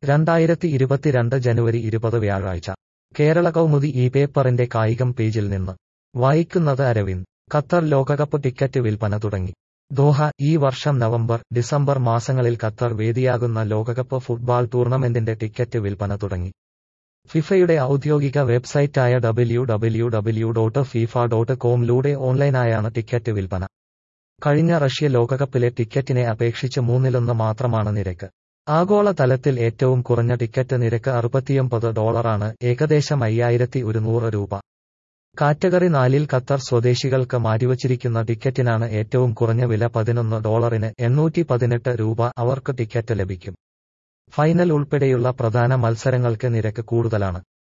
രണ്ടായിരത്തി ഇരുപത്തിരണ്ട് ജനുവരി ഇരുപത് വ്യാഴാഴ്ച കേരള കൗമുദി ഈ പേപ്പറിന്റെ കായികം പേജിൽ നിന്ന് വായിക്കുന്നത് അരവിന്ദ് ഖത്തർ ലോകകപ്പ് ടിക്കറ്റ് വിൽപ്പന തുടങ്ങി ദോഹ ഈ വർഷം നവംബർ ഡിസംബർ മാസങ്ങളിൽ ഖത്തർ വേദിയാകുന്ന ലോകകപ്പ് ഫുട്ബോൾ ടൂർണമെന്റിന്റെ ടിക്കറ്റ് വിൽപ്പന തുടങ്ങി ഫിഫയുടെ ഔദ്യോഗിക വെബ്സൈറ്റായ W W W dot FIFA dot കോമിലൂടെ ഓൺലൈനായാണ് ടിക്കറ്റ് വിൽപ്പന കഴിഞ്ഞ റഷ്യ ലോകകപ്പിലെ ടിക്കറ്റിനെ അപേക്ഷിച്ച് മൂന്നിലൊന്ന് മാത്രമാണ് നിരക്ക് ആഗോള തലത്തിൽ ഏറ്റവും കുറഞ്ഞ ടിക്കറ്റ് നിരക്ക് അറുപത്തിയൊമ്പത് ഡോളറാണ് ഏകദേശം അയ്യായിരത്തി ഒരുന്നൂറ് രൂപ കാറ്റഗറി നാലിൽ ഖത്തർ സ്വദേശികൾക്ക് മാറ്റിവച്ചിരിക്കുന്ന ടിക്കറ്റിനാണ് ഏറ്റവും കുറഞ്ഞ വില പതിനൊന്ന് ഡോളറിന് എണ്ണൂറ്റി പതിനെട്ട് രൂപ അവർക്ക് ടിക്കറ്റ് ലഭിക്കും ഫൈനൽ ഉൾപ്പെടെയുള്ള പ്രധാന മത്സരങ്ങൾക്ക് നിരക്ക് കൂടുതലാണ്